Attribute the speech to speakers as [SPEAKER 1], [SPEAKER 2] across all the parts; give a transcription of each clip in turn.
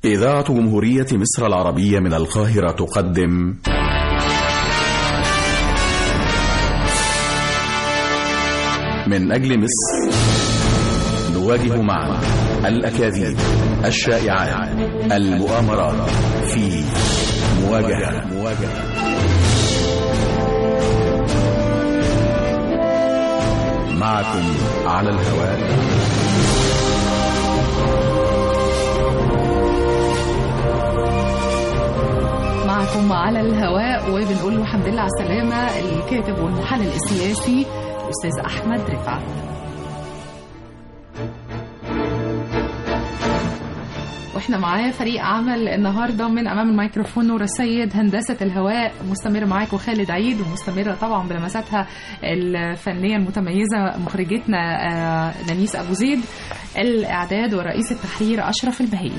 [SPEAKER 1] إذاعة جمهورية مصر العربية من القاهرة تقدم من أجل مصر نواجه معا الأكاذيب الشائعات المؤامرات في مواجهة مواجهة معكم على الهواء
[SPEAKER 2] معكم على الهواء وبنقول له الحمد لله على السلامة الكاتب والمحلل السياسي الأستاذ أحمد رفعت واحنا معاه فريق عمل النهارده من امام الميكروفون نور السيد هندسه الهواء مستمر معاكم خالد عيد ومستمره طبعا بلمساتها الفنيه المتميزه مخرجتنا آه، نانيس ابو زيد الاعداد ورئيس التحرير اشرف البهي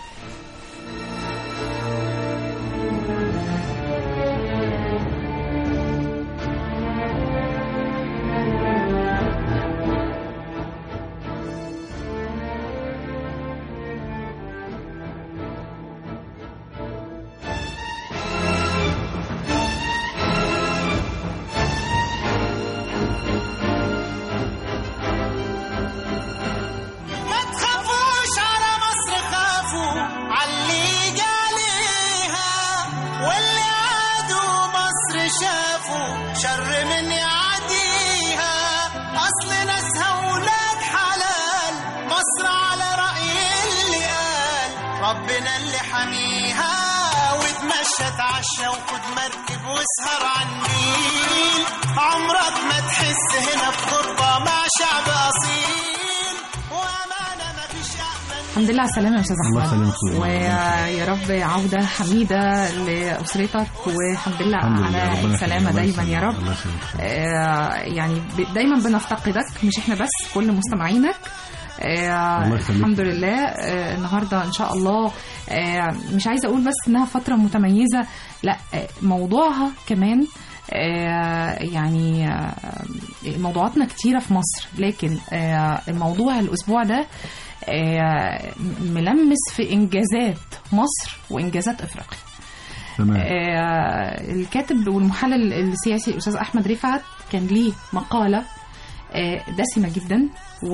[SPEAKER 3] ما تخافوش على مصر خافوا عاللي جاليها واللي عادوا مصر شافوا شر من يعديها اصل ناسها ولاد حلال مصر على رأي اللي قال ربنا اللي حميها وتمشى تعشى وخد مركب واسهر على النيل عمرك ما تحس هنا بغربة مع شعب أصيل وأمانة ما فيش أأمن
[SPEAKER 2] الحمد لله على السلامة يا أستاذ
[SPEAKER 4] الله
[SPEAKER 2] أحمد
[SPEAKER 4] يسلمك.
[SPEAKER 2] ويا رب عودة حميدة لأسرتك والحمد لله
[SPEAKER 4] الحمد لله
[SPEAKER 2] على
[SPEAKER 4] ربنا
[SPEAKER 2] السلامة
[SPEAKER 4] يخليك.
[SPEAKER 2] دايما
[SPEAKER 4] الله
[SPEAKER 2] يا رب
[SPEAKER 4] يسلمك. الله يسلمك.
[SPEAKER 2] آه، يعني ب- دايما بنفتقدك مش احنا بس كل مستمعينك آه،
[SPEAKER 4] الله يخليك.
[SPEAKER 2] الحمد لله آه، النهارده ان شاء الله آه، مش عايزه اقول بس انها فتره متميزه لا آه، موضوعها كمان آه، يعني آه، موضوعاتنا كتيره في مصر لكن آه، الموضوع الاسبوع ده آه، ملمس في انجازات مصر وانجازات افريقيا
[SPEAKER 4] تمام
[SPEAKER 2] آه، الكاتب والمحلل السياسي الاستاذ احمد رفعت كان ليه مقاله آه، دسمه جدا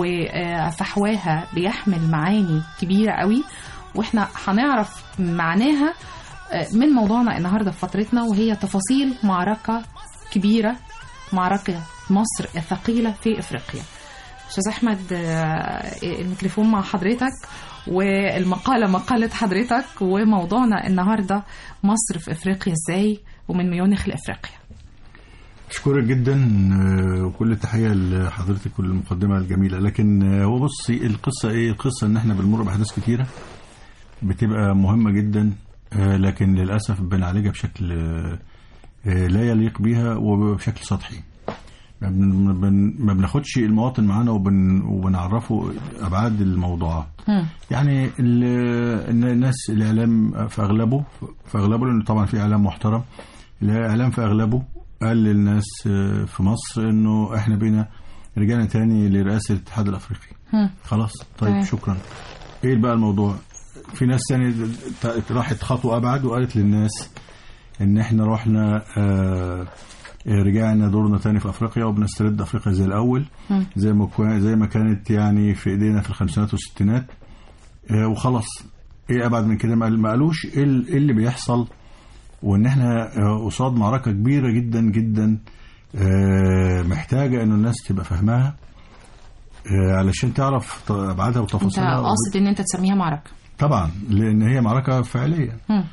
[SPEAKER 2] وفحواها بيحمل معاني كبيره قوي واحنا هنعرف معناها آه، من موضوعنا النهارده في فترتنا وهي تفاصيل معركه كبيره معركه مصر الثقيله في افريقيا استاذ احمد آه، الميكروفون مع حضرتك والمقاله مقاله حضرتك وموضوعنا النهارده مصر في افريقيا ازاي ومن ميونخ لافريقيا
[SPEAKER 4] اشكرك جدا آه، وكل تحيه لحضرتك والمقدمه الجميله لكن آه، هو بصي القصه ايه القصه ان احنا بنمر باحداث كتيره بتبقى مهمه جدا آه، لكن للاسف بنعالجها بشكل آه، آه، لا يليق بيها وبشكل سطحي ما بن- بن- ما بناخدش المواطن معانا وبن وبنعرفه ابعاد الموضوعات
[SPEAKER 2] مم.
[SPEAKER 4] يعني ال- إن الناس الاعلام في اغلبه في اغلبه لانه طبعا في اعلام محترم الاعلام في اغلبه قال للناس آه، في مصر انه احنا بينا رجعنا تاني لرئاسه الاتحاد الافريقي
[SPEAKER 2] مم.
[SPEAKER 4] خلاص طيب
[SPEAKER 2] تمام.
[SPEAKER 4] شكرا ايه بقى الموضوع في ناس تاني ت- راحت خطوه ابعد وقالت للناس ان احنا رحنا آه، آه، رجعنا دورنا تاني في افريقيا وبنسترد افريقيا زي الاول
[SPEAKER 2] مم.
[SPEAKER 4] زي ما كوا- زي ما كانت يعني في ايدينا في الخمسينات والستينات آه، وخلاص ايه ابعد من كده ما قال- ما قالوش ايه ال- إيه اللي بيحصل وان احنا آه، قصاد معركه كبيره جدا جدا آه، محتاجه انه الناس تبقى فاهماها آه، علشان تعرف ط- ابعادها
[SPEAKER 2] انت
[SPEAKER 4] وتفاصيلها
[SPEAKER 2] قاصد ان انت تسميها معركه
[SPEAKER 4] طبعا لان هي معركه فعليه
[SPEAKER 2] مم.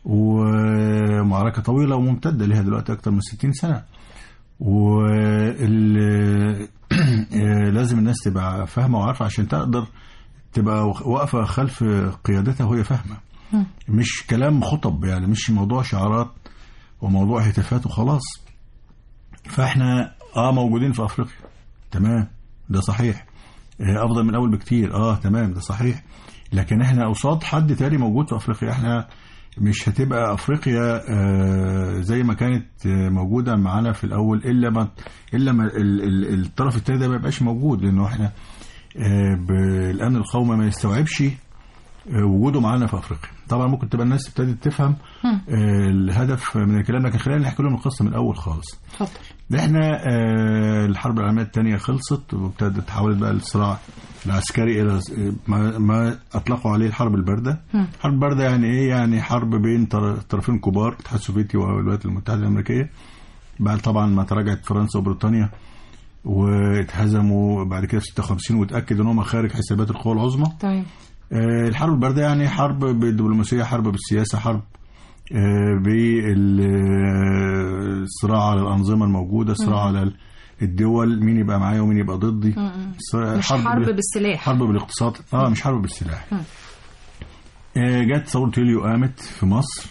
[SPEAKER 4] ومعركة طويلة وممتدة لها دلوقتي أكتر من 60 سنة ولازم الناس تبقى فاهمة وعارفة عشان تقدر تبقى واقفة خلف قيادتها وهي فاهمة
[SPEAKER 2] مم.
[SPEAKER 4] مش كلام خطب يعني مش موضوع شعارات وموضوع هتافات وخلاص فاحنا اه موجودين في افريقيا تمام ده صحيح آه، افضل من الاول بكتير اه تمام ده صحيح لكن احنا قصاد حد تاني موجود في افريقيا احنا مش هتبقى افريقيا آه، زي ما كانت آه، موجوده معانا في الاول الا ما الا ما ال- ال- الطرف الثاني ده ما يبقاش موجود لانه احنا آه، ب- الامن القومي ما يستوعبش آه، وجوده معانا في افريقيا طبعا ممكن تبقى الناس ابتدت تفهم
[SPEAKER 2] مم.
[SPEAKER 4] آه، الهدف من الكلام لكن خلينا نحكي لهم القصه من الاول خالص
[SPEAKER 2] اتفضل
[SPEAKER 4] احنا آه، الحرب العالميه الثانيه خلصت وابتدت تحولت بقى الصراع العسكري الى ما, ما اطلقوا عليه الحرب البارده
[SPEAKER 2] مم.
[SPEAKER 4] الحرب البارده يعني ايه يعني حرب بين طر- طرفين كبار الاتحاد السوفيتي والولايات المتحده الامريكيه بعد طبعا ما تراجعت فرنسا وبريطانيا واتهزموا بعد كده في 56 واتاكد ان هم خارج حسابات القوى العظمى
[SPEAKER 2] تمام
[SPEAKER 4] آه، الحرب الباردة يعني حرب بالدبلوماسية حرب بالسياسة حرب آه، بالصراع على الأنظمة الموجودة صراع على الدول مين يبقى معايا ومين يبقى ضدي صراع-
[SPEAKER 2] مش حرب
[SPEAKER 4] بال-
[SPEAKER 2] بالسلاح
[SPEAKER 4] حرب بالاقتصاد اه مش حرب بالسلاح
[SPEAKER 2] مم.
[SPEAKER 4] آه، جت ثورة يوليو قامت في مصر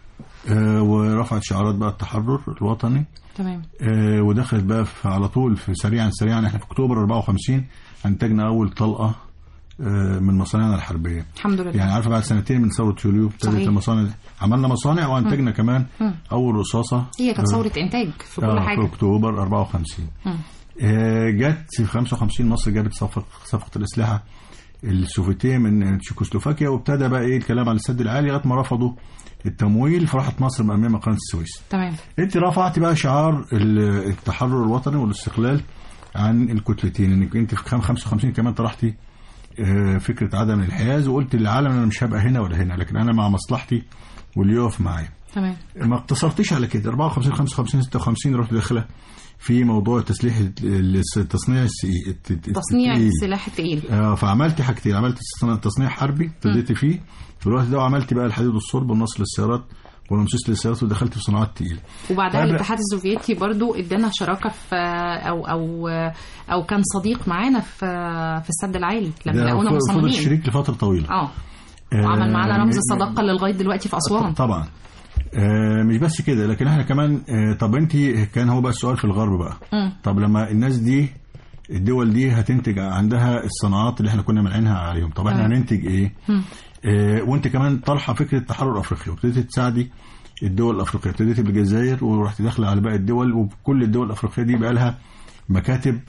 [SPEAKER 4] آه، ورفعت شعارات بقى التحرر الوطني
[SPEAKER 2] تمام
[SPEAKER 4] آه، ودخلت بقى في على طول في سريعا سريعا احنا في اكتوبر 54 انتجنا اول طلقه آه، من مصانعنا الحربيه
[SPEAKER 2] الحمد لله
[SPEAKER 4] يعني عارفه بعد سنتين من ثوره يوليو ابتدت
[SPEAKER 2] صحيح.
[SPEAKER 4] المصانع دي. عملنا مصانع وانتجنا كمان
[SPEAKER 2] مم.
[SPEAKER 4] اول رصاصه
[SPEAKER 2] هي كانت
[SPEAKER 4] آه،
[SPEAKER 2] ثورة إنتاج في كل
[SPEAKER 4] آه، في
[SPEAKER 2] حاجة
[SPEAKER 4] اكتوبر 54
[SPEAKER 2] مم.
[SPEAKER 4] آه، جت في 55 مصر جابت صفقه صفقه الاسلحه السوفيتيه من تشيكوسلوفاكيا وابتدى بقى ايه الكلام على السد العالي لغايه ما رفضوا التمويل فراحت مصر مأممة قناه السويس
[SPEAKER 2] تمام
[SPEAKER 4] انت رفعت بقى شعار ال- التحرر الوطني والاستقلال عن الكتلتين انك انت في خم- 55 كمان طرحتي آه، فكره عدم الانحياز وقلت للعالم انا مش هبقى هنا ولا هنا لكن انا مع مصلحتي واللي يقف معايا
[SPEAKER 2] تمام
[SPEAKER 4] ما اقتصرتش على كده 54 55 56 رحت داخله في موضوع تسليح ال- تصنيع السي- الت- الت-
[SPEAKER 2] تصنيع
[SPEAKER 4] التقيل.
[SPEAKER 2] السلاح الثقيل
[SPEAKER 4] آه، فعملت حاجتين عملت تصنيع- تصنيع حربي ابتديت فيه في الوقت ده وعملت بقى الحديد والصلب والنصر للسيارات والرمسيس للسيارات ودخلت في صناعات تقيله
[SPEAKER 2] وبعدها
[SPEAKER 4] طيب.
[SPEAKER 2] الاتحاد السوفيتي برضو ادانا شراكه في او او او كان صديق معانا في في السد العالي لما
[SPEAKER 4] ده
[SPEAKER 2] لقونا
[SPEAKER 4] ف- فضل
[SPEAKER 2] مصممين
[SPEAKER 4] شريك لفتره طويله
[SPEAKER 2] اه وعمل معانا
[SPEAKER 4] آه،
[SPEAKER 2] رمز
[SPEAKER 4] م-
[SPEAKER 2] الصداقه اللي لغايه دلوقتي في اسوان
[SPEAKER 4] طبعا آه، مش بس كده لكن احنا كمان آه، طب انت كان هو بقى السؤال في الغرب بقى
[SPEAKER 2] مم.
[SPEAKER 4] طب لما الناس دي الدول دي هتنتج عندها الصناعات اللي احنا كنا مانعينها عليهم طب احنا
[SPEAKER 2] تمام.
[SPEAKER 4] هننتج ايه
[SPEAKER 2] مم.
[SPEAKER 4] آه، وانت كمان طرحه فكره تحرر افريقيا وابتديتي تساعدي الدول الافريقيه ابتديتي بالجزائر ورحت داخله على باقي الدول وكل الدول الافريقيه دي بقى لها مكاتب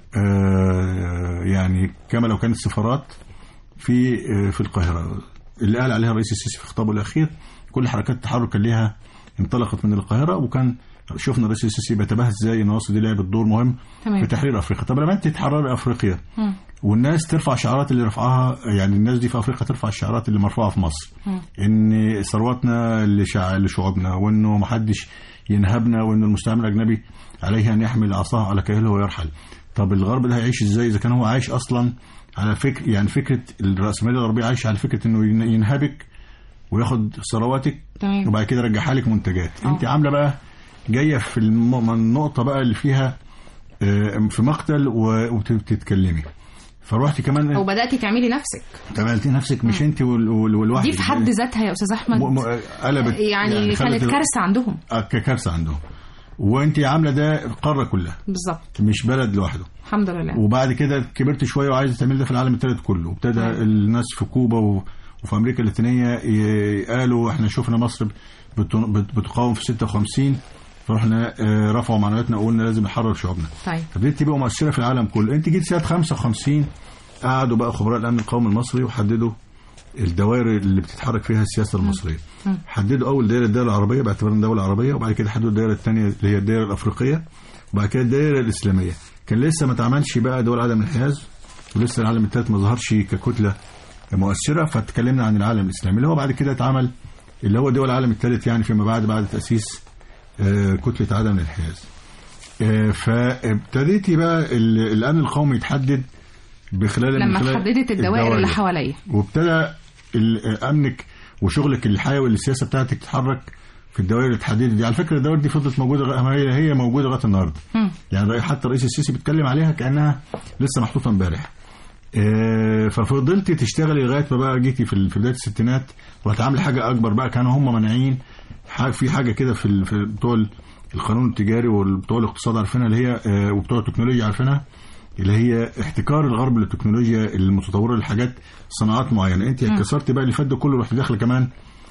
[SPEAKER 4] آه، يعني كما لو كانت سفارات في آه، في القاهره اللي قال عليها الرئيس السيسي في خطابه الاخير كل حركات التحرر كان ليها انطلقت من القاهره وكان شفنا الرئيس السيسي بيتباهى ازاي ان مصر دي لعبت دور مهم
[SPEAKER 2] تمام.
[SPEAKER 4] في تحرير افريقيا طب لما انت تحرري افريقيا
[SPEAKER 2] مم.
[SPEAKER 4] والناس ترفع شعارات اللي رفعها يعني الناس دي في افريقيا ترفع الشعارات اللي مرفوعه في مصر
[SPEAKER 2] مم.
[SPEAKER 4] ان ثرواتنا لشع... لشعوبنا وانه ما حدش ينهبنا وان المستعمر الاجنبي عليه ان يحمل عصاه على كاهله ويرحل طب الغرب ده هيعيش ازاي اذا كان هو عايش اصلا على فكر يعني فكره الراسماليه الغربيه عايشه على فكره انه ين- ينهبك وياخد ثرواتك
[SPEAKER 2] تمام
[SPEAKER 4] وبعد كده يرجعها لك منتجات
[SPEAKER 2] آه.
[SPEAKER 4] انت عامله بقى جايه في الم- النقطه بقى اللي فيها آه، في مقتل و- وبتتكلمي فروحتي كمان
[SPEAKER 2] او بداتي تعملي نفسك
[SPEAKER 4] عملتي نفسك مش انت وال- وال- والواحد
[SPEAKER 2] دي في حد ذاتها يا استاذ احمد
[SPEAKER 4] م- م- قلبت
[SPEAKER 2] يعني
[SPEAKER 4] خلت
[SPEAKER 2] كانت
[SPEAKER 4] ال-
[SPEAKER 2] كارثه عندهم
[SPEAKER 4] آه، كارثه عندهم وانت عامله ده القاره كلها
[SPEAKER 2] بالظبط
[SPEAKER 4] مش بلد لوحده
[SPEAKER 2] الحمد لله
[SPEAKER 4] وبعد كده كبرت شويه وعايز تعمل ده في العالم الثالث كله وابتدى
[SPEAKER 2] نعم.
[SPEAKER 4] الناس في كوبا و... وفي امريكا اللاتينيه ي- قالوا احنا شفنا مصر بت... بت... بتقاوم في 56 فرحنا آه، رفعوا معنوياتنا وقلنا لازم نحرر شعوبنا
[SPEAKER 2] طيب
[SPEAKER 4] فبدأت تبقى مؤثره في العالم كله انت جيت سنه 55 قعدوا بقى خبراء الامن القومي المصري وحددوا الدوائر اللي بتتحرك فيها السياسه المصريه
[SPEAKER 2] مم.
[SPEAKER 4] حددوا اول دائره الدائره العربيه باعتبارها دوله عربيه وبعد كده حددوا الدائره الثانيه اللي هي الدائره الافريقيه وبعد كده الدائره الاسلاميه كان لسه ما اتعملش بقى دول عدم الانحياز ولسه العالم الثالث ما ظهرش ككتله مؤثره فاتكلمنا عن العالم الاسلامي اللي هو بعد كده اتعمل اللي هو دول العالم الثالث يعني فيما بعد بعد تاسيس آه، كتله عدم الانحياز آه، فابتديتي بقى ال- الامن القومي يتحدد بخلال من
[SPEAKER 2] لما
[SPEAKER 4] خلال
[SPEAKER 2] حددت الدوائر اللي حواليا
[SPEAKER 4] وابتدى ال- امنك وشغلك الحيوي السياسه بتاعتك تتحرك في الدوائر اللي اتحددت دي على فكره الدوائر دي فضلت موجوده لغاية- هي هي موجوده لغايه النهارده
[SPEAKER 2] مم.
[SPEAKER 4] يعني حتى الرئيس السيسي بيتكلم عليها كانها لسه محطوطه امبارح آه، ففضلتي تشتغلي لغايه ما بقى جيتي في ال- في بدايه الستينات وهتعملي حاجه اكبر بقى كانوا هم مانعين ح- في حاجه كده في ال- في بتوع ال- القانون التجاري وبتوع الاقتصاد عارفينها اللي هي آه، وبتوع التكنولوجيا عارفينها اللي هي احتكار الغرب للتكنولوجيا المتطوره لحاجات صناعات معينه انت كسرتي بقى اللي فات ده كله رحت داخله كمان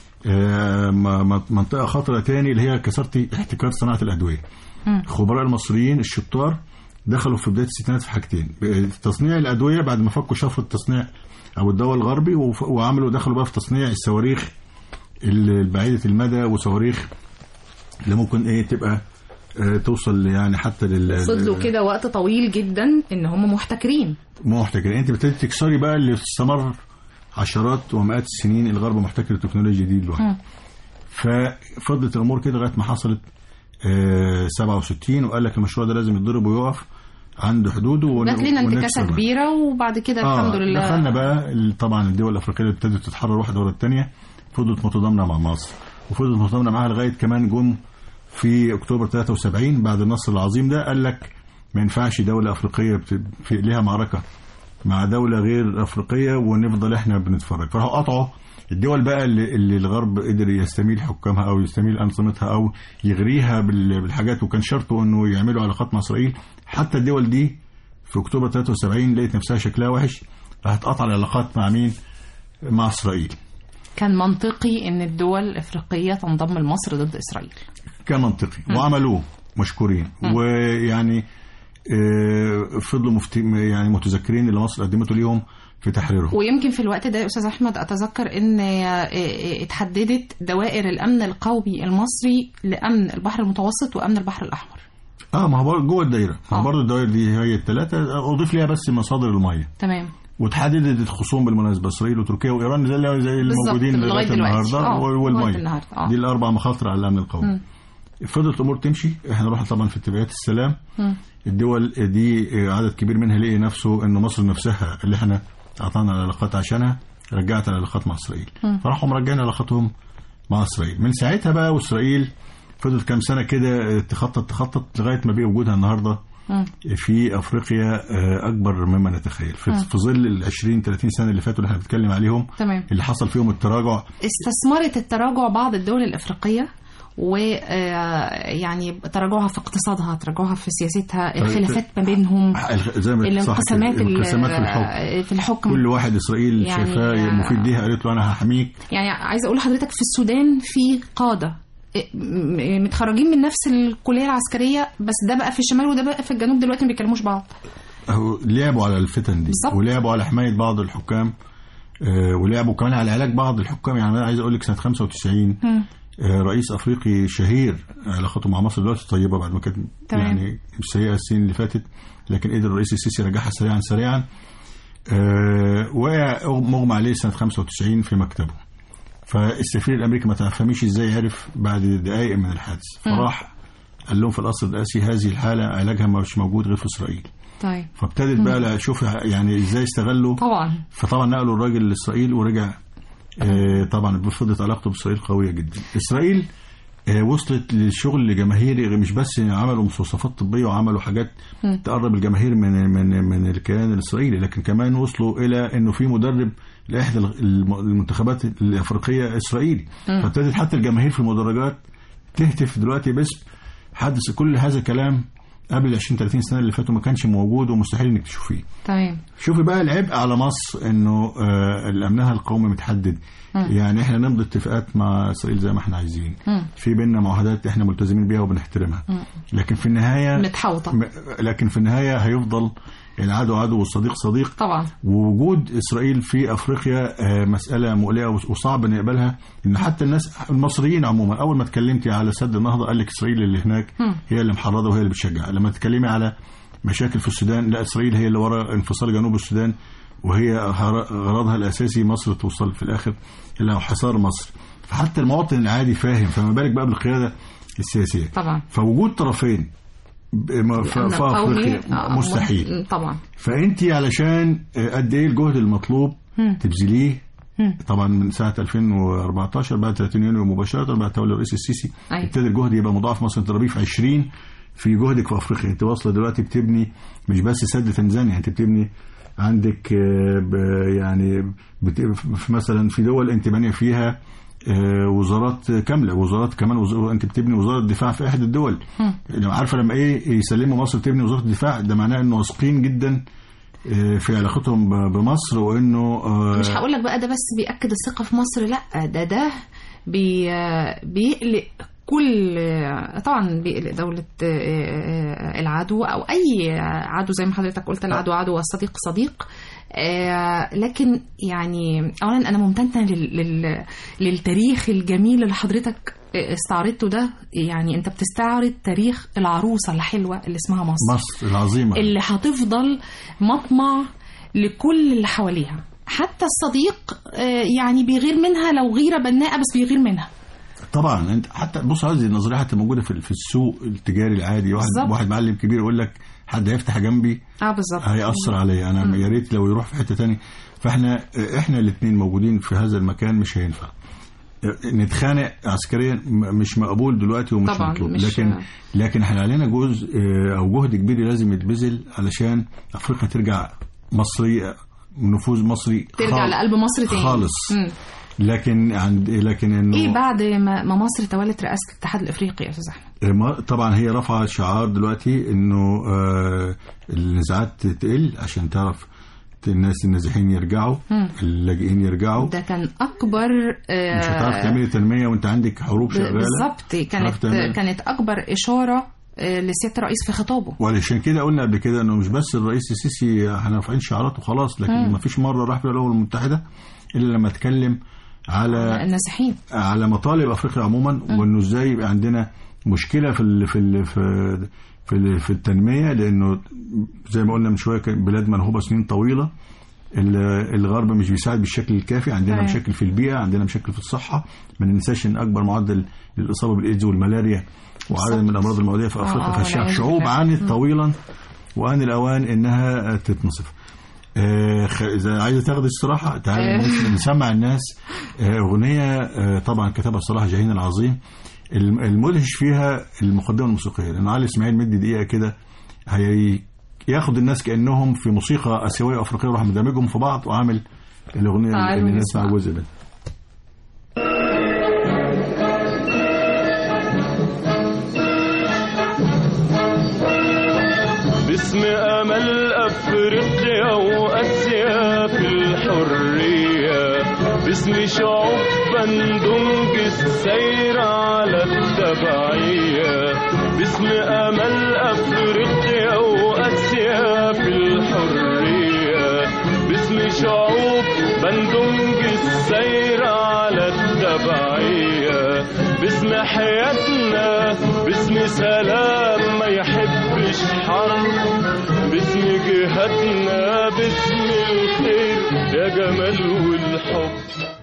[SPEAKER 4] آه، م- م- منطقه خطره تاني اللي هي كسرتي احتكار صناعه الادويه
[SPEAKER 2] مم.
[SPEAKER 4] الخبراء المصريين الشطار دخلوا في بدايه الستينات في حاجتين تصنيع الادويه بعد ما فكوا شفره التصنيع او الدواء الغربي وف- وعملوا دخلوا بقى في تصنيع الصواريخ البعيده المدى وصواريخ اللي ممكن ايه تبقى آه، توصل يعني حتى لل
[SPEAKER 2] فضلوا كده وقت طويل جدا ان هم محتكرين
[SPEAKER 4] محتكر انت بتبتدي تكسري بقى اللي استمر عشرات ومئات السنين الغرب محتكر التكنولوجيا دي لوحده
[SPEAKER 2] مم.
[SPEAKER 4] ففضلت الامور كده لغايه ما حصلت آه 67 وقال لك المشروع ده لازم يتضرب ويقف عند حدوده ون-
[SPEAKER 2] جات لنا
[SPEAKER 4] ونكسر
[SPEAKER 2] انتكاسه
[SPEAKER 4] بقى.
[SPEAKER 2] كبيره وبعد كده الحمد لله
[SPEAKER 4] دخلنا بقى ال- طبعا الدول الافريقيه اللي ابتدت تتحرر واحده ورا الثانيه فضلت متضامنه مع مصر وفضلت متضامنه معاها لغايه كمان جم في اكتوبر 73 بعد النصر العظيم ده قال لك ما ينفعش دوله افريقيه بت- في ليها معركه مع دوله غير افريقيه ونفضل احنا بنتفرج فراحوا قطعوا الدول بقى اللي, اللي الغرب قدر يستميل حكامها او يستميل انظمتها او يغريها بال- بالحاجات وكان شرطه انه يعملوا علاقات مع اسرائيل حتى الدول دي في اكتوبر 73 لقيت نفسها شكلها وحش راحت قطع العلاقات مع مين؟ مع اسرائيل
[SPEAKER 2] كان منطقي ان الدول الافريقيه تنضم لمصر ضد اسرائيل
[SPEAKER 4] كان منطقي وعملوه مشكورين ويعني آه، فضلوا مفت... يعني متذكرين اللي مصر قدمته ليهم في تحريرهم
[SPEAKER 2] ويمكن في الوقت ده يا استاذ احمد اتذكر ان اتحددت دوائر الامن القومي المصري لامن البحر المتوسط وامن البحر الاحمر
[SPEAKER 4] اه ما هو برضه جوه الدايره ما
[SPEAKER 2] آه.
[SPEAKER 4] هو برضه الدوائر دي هي الثلاثه اضيف ليها بس مصادر الميه
[SPEAKER 2] تمام
[SPEAKER 4] وتحددت الخصوم بالمناسبه اسرائيل وتركيا وايران زي اللي- زي
[SPEAKER 2] بالظبط،
[SPEAKER 4] الموجودين
[SPEAKER 2] لغاية
[SPEAKER 4] لغايه
[SPEAKER 2] دلوقتي.
[SPEAKER 4] النهارده
[SPEAKER 2] آه،
[SPEAKER 4] وال-
[SPEAKER 2] لغاية
[SPEAKER 4] والميه
[SPEAKER 2] النهاردة، آه.
[SPEAKER 4] دي الاربع مخاطر على الامن القومي
[SPEAKER 2] مم.
[SPEAKER 4] فضلت الامور تمشي احنا رحنا طبعا في اتفاقيات السلام
[SPEAKER 2] مم.
[SPEAKER 4] الدول دي عدد كبير منها لقي نفسه ان مصر نفسها اللي احنا قطعنا العلاقات عشانها رجعت العلاقات مع اسرائيل
[SPEAKER 2] مم.
[SPEAKER 4] فراحوا مرجعين علاقاتهم مع اسرائيل من ساعتها بقى واسرائيل فضلت كام سنه كده تخطط تخطط لغايه ما بقي وجودها النهارده
[SPEAKER 2] مم.
[SPEAKER 4] في افريقيا آه، اكبر مما نتخيل في, في ظل ال 20 30 سنه اللي فاتوا اللي احنا بنتكلم عليهم
[SPEAKER 2] تمام
[SPEAKER 4] اللي حصل فيهم التراجع
[SPEAKER 2] استثمرت التراجع بعض الدول الافريقيه ويعني تراجعها في اقتصادها تراجعها في سياستها الخلافات ما بينهم
[SPEAKER 4] زي ما صح كده،
[SPEAKER 2] الانقسامات ال-
[SPEAKER 4] الانقسامات في الحكم
[SPEAKER 2] في الحكم
[SPEAKER 4] كل واحد اسرائيل
[SPEAKER 2] يعني-
[SPEAKER 4] شايفاه مفيد ليها قالت له انا هحميك
[SPEAKER 2] يعني عايزه اقول لحضرتك في السودان في قاده م- متخرجين من نفس الكليه العسكريه بس ده بقى في الشمال وده بقى في الجنوب دلوقتي ما بيكلموش بعض
[SPEAKER 4] أهو لعبوا على الفتن دي
[SPEAKER 2] بالظبط.
[SPEAKER 4] ولعبوا على حمايه بعض الحكام آه، ولعبوا كمان على علاج بعض الحكام يعني انا عايز اقول لك سنه 95
[SPEAKER 2] مم.
[SPEAKER 4] آه، رئيس افريقي شهير علاقته مع مصر دلوقتي طيبه بعد ما كانت
[SPEAKER 2] تمام.
[SPEAKER 4] يعني سيئه السنين اللي فاتت لكن قدر الرئيس السيسي يرجعها سريعا سريعا آه، وقع مغمى عليه سنه 95 في مكتبه فالسفير الامريكي ما تفهميش ازاي عرف بعد دقائق من الحادث فراح قال لهم في القصر الرئاسي هذه الحاله علاجها مش موجود غير في اسرائيل
[SPEAKER 2] طيب
[SPEAKER 4] فابتدت بقى لا شوف يعني ازاي استغلوا
[SPEAKER 2] طبعا
[SPEAKER 4] فطبعا نقلوا الراجل لاسرائيل ورجع آه، طبعا فضلت علاقته باسرائيل قويه جدا اسرائيل آه، وصلت للشغل جماهيري مش بس عملوا مستوصفات طبيه وعملوا حاجات
[SPEAKER 2] مم.
[SPEAKER 4] تقرب الجماهير من من من الكيان الاسرائيلي لكن كمان وصلوا الى انه في مدرب لاحدى الم- المنتخبات الافريقيه اسرائيلي
[SPEAKER 2] مم.
[SPEAKER 4] فابتدت حتى الجماهير في المدرجات تهتف دلوقتي باسم حدث كل هذا الكلام قبل ال 20 30 سنه اللي فاتوا ما كانش موجود ومستحيل انك تشوفيه
[SPEAKER 2] تمام
[SPEAKER 4] شوفي بقى العبء على مصر انه آه امنها القومي متحدد
[SPEAKER 2] مم.
[SPEAKER 4] يعني احنا نمضي اتفاقات مع اسرائيل زي ما احنا عايزين
[SPEAKER 2] مم.
[SPEAKER 4] في بيننا معاهدات احنا ملتزمين بيها وبنحترمها
[SPEAKER 2] مم.
[SPEAKER 4] لكن في النهايه
[SPEAKER 2] متحوطه
[SPEAKER 4] م- لكن في النهايه هيفضل العدو عدو والصديق صديق
[SPEAKER 2] طبعا
[SPEAKER 4] ووجود اسرائيل في افريقيا آه، مساله مقلقه وصعب نقبلها ان حتى الناس المصريين عموما اول ما اتكلمتي على سد النهضه قال لك اسرائيل اللي هناك
[SPEAKER 2] مم.
[SPEAKER 4] هي اللي محرضه وهي اللي بتشجع لما تتكلمي على مشاكل في السودان لا اسرائيل هي اللي ورا انفصال جنوب السودان وهي هر- غرضها الاساسي مصر توصل في الاخر الى حصار مصر فحتى المواطن العادي فاهم فما بالك بقى بالقياده السياسيه
[SPEAKER 2] طبعا
[SPEAKER 4] فوجود طرفين ب- ما- في
[SPEAKER 2] الأمن
[SPEAKER 4] في
[SPEAKER 2] القومي،
[SPEAKER 4] افريقيا
[SPEAKER 2] آه،
[SPEAKER 4] مستحيل
[SPEAKER 2] طبعا
[SPEAKER 4] فانت علشان قد ايه الجهد المطلوب
[SPEAKER 2] مم.
[SPEAKER 4] تبذليه
[SPEAKER 2] مم.
[SPEAKER 4] طبعا من سنه 2014 بعد 30 يونيو مباشره بعد تولي الرئيس السيسي
[SPEAKER 2] أيوة.
[SPEAKER 4] ابتدى الجهد يبقى مضاعف مثلا تضربيه في 20 في جهدك في افريقيا انت واصله دلوقتي بتبني مش بس سد تنزانيا انت بتبني عندك آه، ب- يعني بت- في مثلا في دول انت بانيه فيها آه، وزارات كامله وزارات كمان وزارة انت بتبني وزاره دفاع في احد الدول
[SPEAKER 2] مم.
[SPEAKER 4] لو عارفه لما ايه يسلموا مصر تبني وزاره الدفاع ده معناه انه واثقين جدا آه، في علاقتهم ب- بمصر وانه آه،
[SPEAKER 2] مش هقول لك بقى ده بس بيأكد الثقة في مصر لا ده ده بي بيقلق كل طبعا دولة العدو أو أي عدو زي ما حضرتك قلت العدو عدو والصديق صديق آه، لكن يعني أولا أنا ممتنة لل- لل- للتاريخ الجميل اللي حضرتك استعرضته ده يعني أنت بتستعرض تاريخ العروسة الحلوة اللي اسمها مصر
[SPEAKER 4] مصر العظيمة
[SPEAKER 2] اللي هتفضل مطمع لكل اللي حواليها حتى الصديق آه، يعني بيغير منها لو غيرة بناءة بس بيغير منها
[SPEAKER 4] طبعا انت حتى بص هذه النظريه حتى موجوده في في السوق التجاري العادي واحد
[SPEAKER 2] بالظبط.
[SPEAKER 4] واحد معلم كبير يقول لك حد هيفتح جنبي
[SPEAKER 2] اه بالظبط
[SPEAKER 4] هيأثر عليا انا يا ريت لو يروح في حته تاني فاحنا احنا الاثنين موجودين في هذا المكان مش هينفع نتخانق عسكريا م- مش مقبول دلوقتي ومش
[SPEAKER 2] طبعاً،
[SPEAKER 4] مطلوب
[SPEAKER 2] مش-
[SPEAKER 4] لكن لكن احنا علينا جزء اه، او جهد كبير لازم يتبذل علشان افريقيا ترجع مصريه نفوذ مصري
[SPEAKER 2] ترجع
[SPEAKER 4] خالص.
[SPEAKER 2] لقلب مصر تاني
[SPEAKER 4] خالص
[SPEAKER 2] مم.
[SPEAKER 4] لكن عند لكن انه
[SPEAKER 2] ايه بعد ما ما مصر تولت رئاسة الاتحاد الافريقي يا استاذ احمد
[SPEAKER 4] ما- طبعا هي رفع شعار دلوقتي انه آه النزاعات تقل عشان تعرف الناس النازحين يرجعوا
[SPEAKER 2] مم.
[SPEAKER 4] اللاجئين يرجعوا
[SPEAKER 2] ده كان اكبر آه،
[SPEAKER 4] مش هتعرف تعملي تنميه وانت عندك حروب
[SPEAKER 2] ب-
[SPEAKER 4] شغاله
[SPEAKER 2] بالظبط
[SPEAKER 4] هتعرف
[SPEAKER 2] كانت
[SPEAKER 4] تعمل.
[SPEAKER 2] كانت اكبر اشاره آه، لسياده الرئيس في خطابه
[SPEAKER 4] وعلشان كده قلنا قبل كده انه مش بس الرئيس السيسي احنا رافعين شعارات وخلاص لكن
[SPEAKER 2] مم.
[SPEAKER 4] ما فيش مره راح فيها الامم المتحده الا لما اتكلم على
[SPEAKER 2] النازحين
[SPEAKER 4] على مطالب افريقيا عموما وانه ازاي يبقى عندنا مشكله في ال في ال في في, ال في التنميه لانه زي ما قلنا من شويه كان بلاد منهوبه سنين طويله ال- الغرب مش بيساعد بالشكل الكافي عندنا
[SPEAKER 2] تمام.
[SPEAKER 4] مشاكل في البيئه عندنا مشاكل في الصحه ما ننساش ان اكبر معدل للاصابه بالايدز والملاريا وعدد من الامراض المعديه في
[SPEAKER 2] آه،
[SPEAKER 4] افريقيا
[SPEAKER 2] آه،
[SPEAKER 4] فالشعب
[SPEAKER 2] والعياذ
[SPEAKER 4] شعوب
[SPEAKER 2] بالله.
[SPEAKER 4] عانت طويلا وان الاوان انها تتنصف آه، خ- اذا عايزه تاخد استراحه تعالى
[SPEAKER 2] آه.
[SPEAKER 4] نس- نسمع الناس آه، اغنيه آه، طبعا كتبها صلاح جاهين العظيم الم- المدهش فيها المقدمه الموسيقيه لان علي اسماعيل مدي دقيقه كده هي ياخد الناس كانهم في موسيقى اسيويه وافريقيه وراح مدمجهم في بعض وعامل الاغنيه
[SPEAKER 2] تعالوا
[SPEAKER 4] اللي نسمع
[SPEAKER 2] نسمع.
[SPEAKER 4] جزء منها
[SPEAKER 5] باسم امل افريقيا واسيا في الحريه باسم شعوب بندنج السير على التبعيه باسم امل افريقيا واسيا في الحريه باسم شعوب بندنج السير على التبعيه باسم حياتنا باسم سلام ما يحبش حرب باسم جهتنا باسم الخير يا جمال والحب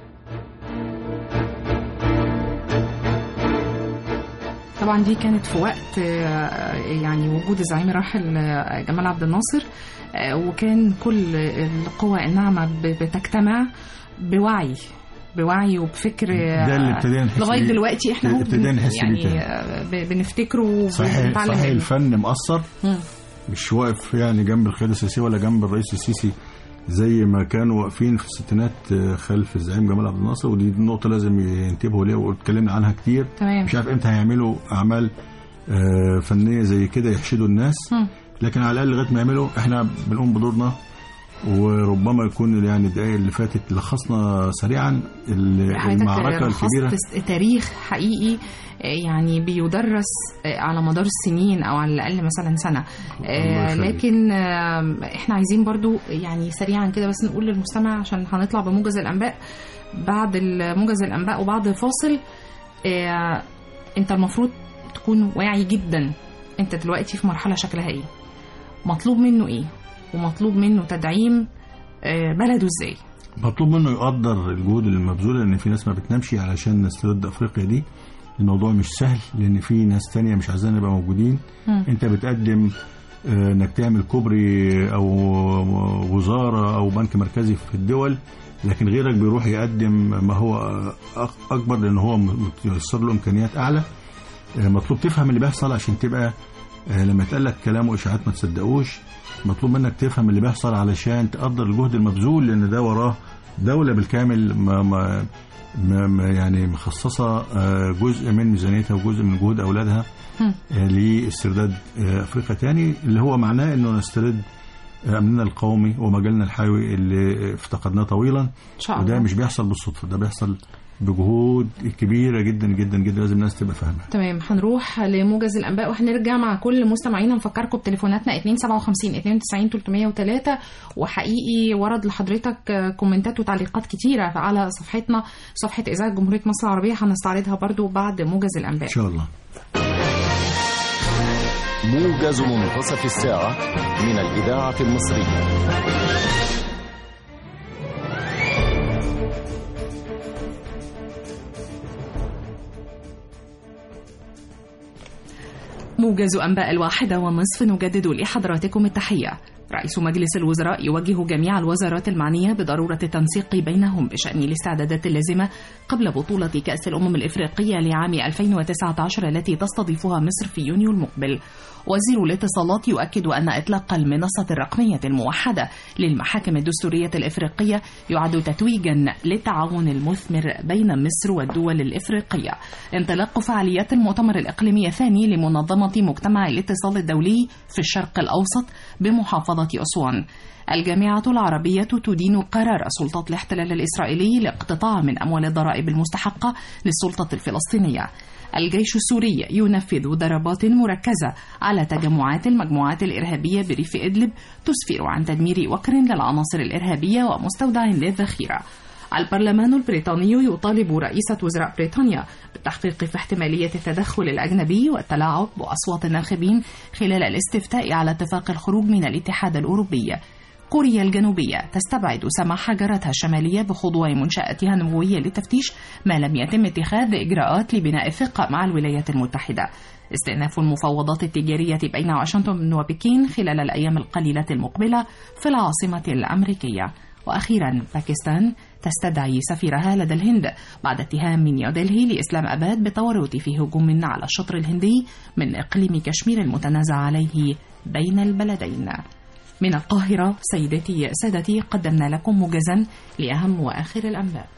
[SPEAKER 2] طبعا دي كانت في وقت آه، يعني وجود الزعيم الراحل آه، جمال عبد الناصر آه، وكان كل القوى الناعمة ب- بتجتمع بوعي بوعي وبفكر آه،
[SPEAKER 4] ده اللي ابتدينا نحس
[SPEAKER 2] لغايه
[SPEAKER 4] بيه.
[SPEAKER 2] دلوقتي احنا اهو
[SPEAKER 4] ابتدينا نحس بيه
[SPEAKER 2] يعني
[SPEAKER 4] تاني.
[SPEAKER 2] آه، ب- بنفتكره
[SPEAKER 4] صحيح
[SPEAKER 2] وبنتعلم
[SPEAKER 4] صحيح
[SPEAKER 2] منه.
[SPEAKER 4] الفن مأثر
[SPEAKER 2] مم.
[SPEAKER 4] مش واقف يعني جنب القيادة السياسية ولا جنب الرئيس السيسي زي ما كانوا واقفين في الستينات آه، خلف الزعيم جمال عبد الناصر ودي نقطة لازم ينتبهوا ليها واتكلمنا عنها كتير
[SPEAKER 2] تمام
[SPEAKER 4] مش عارف امتى هيعملوا أعمال آه، فنية زي كده يحشدوا الناس
[SPEAKER 2] مم.
[SPEAKER 4] لكن على الأقل لغاية ما يعملوا احنا بنقوم بدورنا وربما يكون يعني الدقايق اللي فاتت لخصنا سريعا ال-
[SPEAKER 2] حضرتك
[SPEAKER 4] المعركة
[SPEAKER 2] لخصت
[SPEAKER 4] الكبيرة
[SPEAKER 2] تاريخ حقيقي آه، يعني بيدرس آه، على مدار السنين او على الاقل مثلا سنه آه،
[SPEAKER 4] يخليك.
[SPEAKER 2] لكن آه، احنا عايزين برضو يعني سريعا كده بس نقول للمستمع عشان هنطلع بموجز الانباء بعد موجز الانباء وبعد الفاصل آه، انت المفروض تكون واعي جدا انت دلوقتي في مرحله شكلها ايه مطلوب منه ايه ومطلوب منه تدعيم آه، بلده ازاي
[SPEAKER 4] مطلوب منه يقدر الجهود المبذوله لان في ناس ما بتنامش علشان نسترد افريقيا دي الموضوع مش سهل لان في ناس تانية مش عايزانا نبقى موجودين
[SPEAKER 2] مم.
[SPEAKER 4] انت بتقدم آه، انك تعمل كوبري او وزاره او بنك مركزي في الدول لكن غيرك بيروح يقدم ما هو أك- اكبر لان هو متيسر له امكانيات اعلى آه، مطلوب تفهم اللي بيحصل عشان تبقى آه، لما يتقال لك كلام واشاعات ما تصدقوش مطلوب منك تفهم اللي بيحصل علشان تقدر الجهد المبذول لان ده وراه دوله بالكامل ما ما ما ما يعني مخصصه آه، جزء من ميزانيتها وجزء من جهود اولادها
[SPEAKER 2] مم.
[SPEAKER 4] آه، لاسترداد آه، افريقيا تاني اللي هو معناه انه نسترد آه، امننا القومي ومجالنا الحيوي اللي افتقدناه طويلا
[SPEAKER 2] ان شاء
[SPEAKER 4] وده
[SPEAKER 2] الله
[SPEAKER 4] مش بيحصل بالصدفه ده بيحصل بجهود كبيره جدا جدا جدا لازم الناس تبقى فاهمه
[SPEAKER 2] تمام هنروح لموجز الانباء وهنرجع مع كل مستمعينا نفكركم بتليفوناتنا 257 92 303 وحقيقي ورد لحضرتك آه، كومنتات وتعليقات كتيره على صفحتنا صفحه اذاعه جمهوريه مصر العربيه هنستعرضها برضو بعد موجز الانباء
[SPEAKER 4] ان شاء الله
[SPEAKER 6] موجز منتصف الساعة من الإذاعة المصرية
[SPEAKER 2] موجز أنباء الواحدة والنصف نجدد لحضراتكم التحية رئيس مجلس الوزراء يوجه جميع الوزارات المعنية بضرورة التنسيق بينهم بشأن الاستعدادات اللازمة قبل بطولة كأس الأمم الإفريقية لعام 2019 التي تستضيفها مصر في يونيو المقبل وزير الاتصالات يؤكد أن إطلاق المنصة الرقمية الموحدة للمحاكم الدستورية الإفريقية يعد تتويجا للتعاون المثمر بين مصر والدول الإفريقية انطلاق فعاليات المؤتمر الإقليمي الثاني لمنظمة مجتمع الاتصال الدولي في الشرق الأوسط بمحافظة أسوان الجامعة العربية تدين قرار سلطة الاحتلال الإسرائيلي لاقتطاع من أموال الضرائب المستحقة للسلطة الفلسطينية الجيش السوري ينفذ ضربات مركزة على تجمعات المجموعات الإرهابية بريف إدلب تسفر عن تدمير وكر للعناصر الإرهابية ومستودع للذخيرة البرلمان البريطاني يطالب رئيسة وزراء بريطانيا بالتحقيق في احتمالية التدخل الأجنبي والتلاعب بأصوات الناخبين خلال الاستفتاء على اتفاق الخروج من الاتحاد الأوروبي كوريا الجنوبية تستبعد سماح جارتها الشمالية بخضوع منشآتها النووية للتفتيش ما لم يتم اتخاذ إجراءات لبناء الثقة مع الولايات المتحدة استئناف المفاوضات التجارية بين واشنطن وبكين خلال الأيام القليلة المقبلة في العاصمة الأمريكية وأخيرا باكستان تستدعي سفيرها لدى الهند بعد اتهام من نيودلهي لإسلام أباد بالتورط في هجوم على الشطر الهندي من إقليم كشمير المتنازع عليه بين البلدين من القاهرة سيدتي سادتي قدمنا لكم موجزا لأهم وآخر الأنباء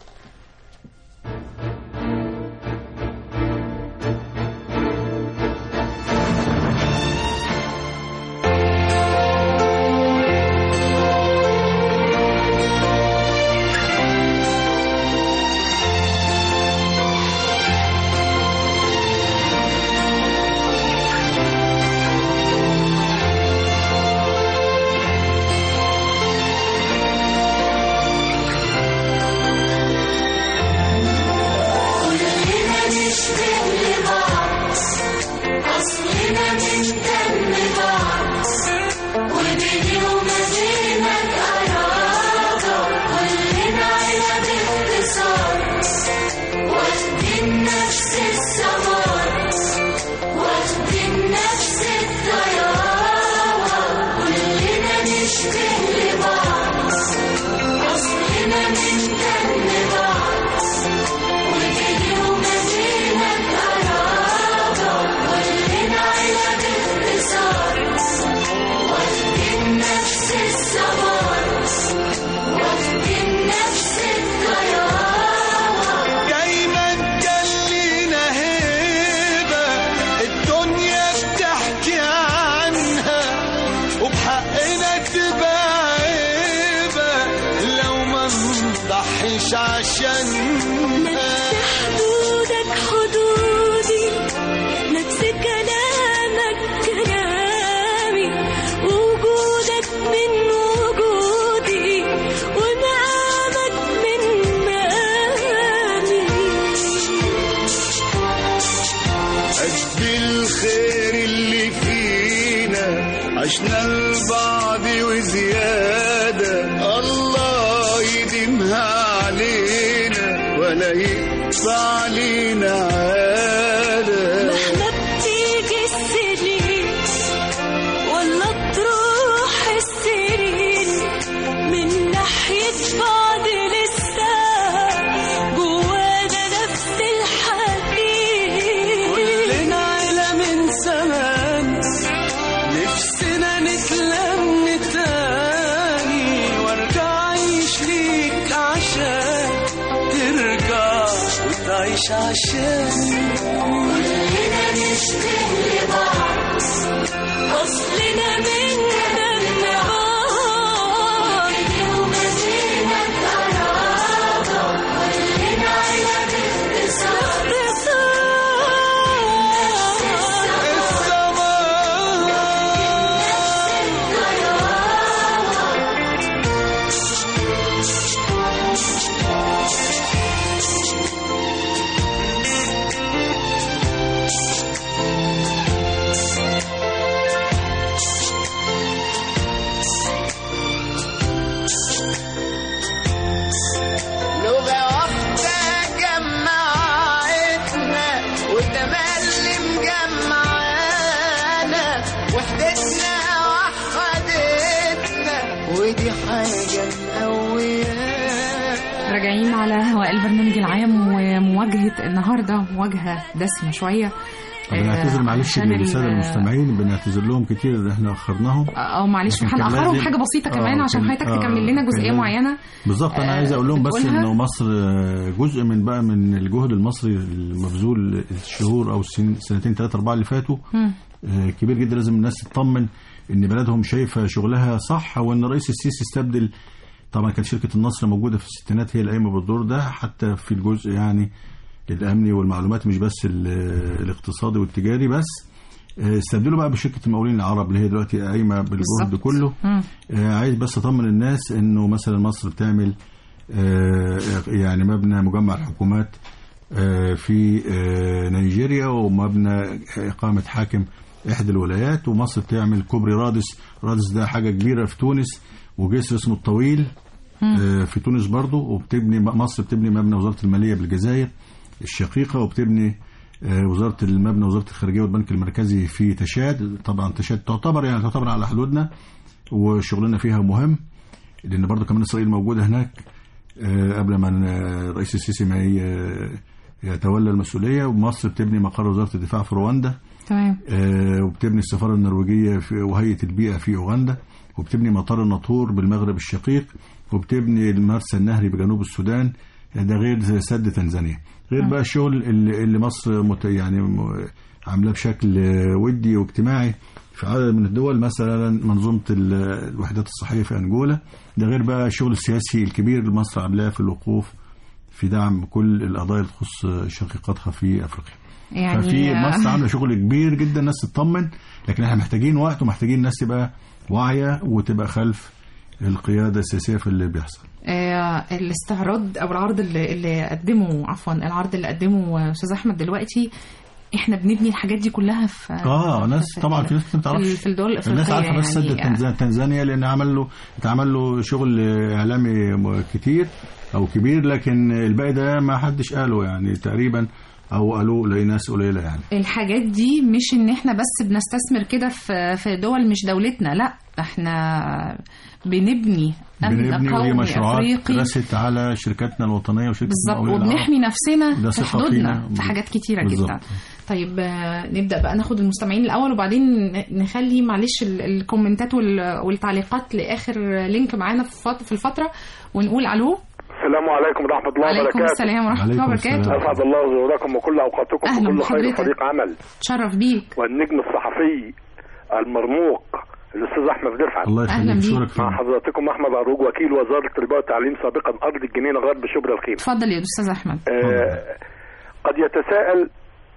[SPEAKER 3] كلنا نشبه لبعض أصلنا من دم بعض وبيني وما بينك قرابة كلنا عيلة باختصار واخدين نفس الثمار واخدين نفس الطيارة كلنا نشبه لبعض أصلنا من دم بعض وبيني وما بينك قرابة كلنا عيلة باختصار واخدين نفس الثمار واخدين نفس الطيارة
[SPEAKER 7] دايما كان لينا هيبة الدنيا بتحكي عنها وبحقنا تبقى عيبة لو ما نضحيش عشانها
[SPEAKER 3] حدودك حدودي نفس كلامك كلامي وجودك من وجودي ومقامك من مقامي
[SPEAKER 7] قد الخير اللي فينا عشنا لبعض وزيادة الله يديمها علينا ولا يقطع علينا عادة
[SPEAKER 3] مهما بتيجي السنين ولا تروح السنين من ناحية بعض لسه جوانا نفس الحنين
[SPEAKER 7] كلنا عيلة من زمان نفسنا نتلم تاني وارجع اعيش ليك عشان ترجع وتعيش عشاني
[SPEAKER 3] كلنا نشبه لبعض أصلنا من دم بعض وما بينك قرابة كلنا
[SPEAKER 2] راجعين على هواء البرنامج العام ومواجهة النهاردة مواجهة دسمة شوية
[SPEAKER 4] بنعتذر معلش
[SPEAKER 2] عشان ال-
[SPEAKER 4] للساده المستمعين بنعتذر لهم كتير ان احنا اخرناهم
[SPEAKER 2] اه معلش
[SPEAKER 4] لكن كان
[SPEAKER 2] هنأخرهم
[SPEAKER 4] لازم-
[SPEAKER 2] حاجة بسيطة
[SPEAKER 4] آه،
[SPEAKER 2] كمان عشان
[SPEAKER 4] كان-
[SPEAKER 2] حضرتك
[SPEAKER 4] آه،
[SPEAKER 2] تكمل لنا
[SPEAKER 4] كان
[SPEAKER 2] جزئية
[SPEAKER 4] لازم-
[SPEAKER 2] معينة
[SPEAKER 4] بالظبط انا
[SPEAKER 2] آه،
[SPEAKER 4] عايز اقول لهم بس
[SPEAKER 2] بتقولها؟
[SPEAKER 4] انه مصر آه، جزء من بقى من الجهد المصري المبذول الشهور او السن- سنتين ثلاثه اربعه اللي فاتوا
[SPEAKER 2] مم.
[SPEAKER 4] آه، كبير جدا لازم الناس تطمن ان بلدهم شايفه شغلها صح وان الرئيس السيسي استبدل طبعا كانت شركه النصر موجوده في الستينات هي القايمه بالدور ده حتى في الجزء يعني الامني والمعلومات مش بس ال- الاقتصادي والتجاري بس آه، استبدلوا بقى بشركه المقاولين العرب اللي هي دلوقتي قايمه بالجهد
[SPEAKER 2] بالظبط.
[SPEAKER 4] كله
[SPEAKER 2] مم.
[SPEAKER 4] آه، عايز بس اطمن الناس انه مثلا مصر بتعمل آه، يعني مبنى مجمع الحكومات آه، في آه، نيجيريا ومبنى اقامه حاكم احدى الولايات ومصر بتعمل كوبري رادس رادس ده حاجه كبيره في تونس وجسر اسمه الطويل آه، في تونس برضو وبتبني مصر بتبني مبنى وزاره الماليه بالجزائر الشقيقه وبتبني آه، وزاره المبنى وزاره الخارجيه والبنك المركزي في تشاد طبعا تشاد تعتبر يعني تعتبر على حدودنا وشغلنا فيها مهم لان برضو كمان اسرائيل موجوده هناك آه، قبل ما ن- الرئيس السيسي ما ي- يتولى المسؤوليه ومصر بتبني مقر وزاره الدفاع في رواندا
[SPEAKER 2] تمام
[SPEAKER 4] آه، وبتبني السفاره النرويجيه في وهيئه البيئه في اوغندا وبتبني مطار الناطور بالمغرب الشقيق وبتبني المرسى النهري بجنوب السودان ده غير سد تنزانيا غير بقى الشغل اللي, اللي مصر مت يعني م- عاملاه بشكل آه، ودي واجتماعي في عدد من الدول مثلا منظومه ال- الوحدات الصحيه في انجولا ده غير بقى الشغل السياسي الكبير اللي مصر عاملاه في الوقوف في دعم كل القضايا اللي تخص شقيقاتها في افريقيا
[SPEAKER 2] يعني
[SPEAKER 4] ففي
[SPEAKER 2] آه،
[SPEAKER 4] مصر عامله شغل كبير جدا الناس تطمن لكن احنا محتاجين وقت ومحتاجين الناس تبقى واعيه وتبقى خلف القياده السياسيه في اللي بيحصل
[SPEAKER 2] آه، الاستعراض او العرض اللي, اللي قدمه عفوا العرض اللي قدمه استاذ احمد دلوقتي احنا بنبني الحاجات دي كلها في
[SPEAKER 4] اه ناس
[SPEAKER 2] في-
[SPEAKER 4] طبعا في ناس ما
[SPEAKER 2] في,
[SPEAKER 4] تعرفش
[SPEAKER 2] في الدول الافريقيه
[SPEAKER 4] الناس عارفه بس
[SPEAKER 2] يعني
[SPEAKER 4] سد تنزانيا, تنزانيا لان عمل له اتعمل له شغل اعلامي م- كتير او كبير لكن الباقي ده ما حدش قاله يعني تقريبا او قالوه لناس قليله يعني
[SPEAKER 2] الحاجات دي مش ان احنا بس بنستثمر كده في في دول مش دولتنا لا احنا بنبني امن
[SPEAKER 4] بنبني وهي
[SPEAKER 2] قومي
[SPEAKER 4] مشروعات
[SPEAKER 2] افريقي
[SPEAKER 4] رست على شركاتنا الوطنيه وشركه
[SPEAKER 2] بالظبط
[SPEAKER 4] المقاولين العرب.
[SPEAKER 2] وبنحمي نفسنا
[SPEAKER 4] ده
[SPEAKER 2] في
[SPEAKER 4] ثقة
[SPEAKER 2] حدودنا
[SPEAKER 4] فينا.
[SPEAKER 2] في حاجات كتيره
[SPEAKER 4] بالظبط.
[SPEAKER 2] جدا طيب آه، نبدا بقى ناخد المستمعين الاول وبعدين ن- نخلي معلش ال- الكومنتات وال- والتعليقات لاخر لينك معانا في فت- في الفتره ونقول الو
[SPEAKER 8] السلام عليكم ورحمة الله
[SPEAKER 2] عليكم
[SPEAKER 8] وبركاته
[SPEAKER 2] السلام ورحمه الله
[SPEAKER 4] عليكم
[SPEAKER 2] وبركاته
[SPEAKER 4] السلام.
[SPEAKER 8] أسعد الله ظهوركم وكل أوقاتكم
[SPEAKER 2] أهلا
[SPEAKER 8] بكل خير
[SPEAKER 2] بحضرتك.
[SPEAKER 8] فريق عمل
[SPEAKER 2] تشرف بيك
[SPEAKER 8] والنجم الصحفي المرموق الأستاذ أحمد رفعت
[SPEAKER 4] الله
[SPEAKER 2] أهلا
[SPEAKER 4] يخليك
[SPEAKER 2] بيك.
[SPEAKER 4] شكرا
[SPEAKER 8] مع
[SPEAKER 4] فيك
[SPEAKER 8] حضراتكم أحمد عروج وكيل وزارة التربية والتعليم سابقا أرض الجنينة غرب شبرا الخيمة
[SPEAKER 2] اتفضل يا استاذ احمد
[SPEAKER 8] آه قد يتساءل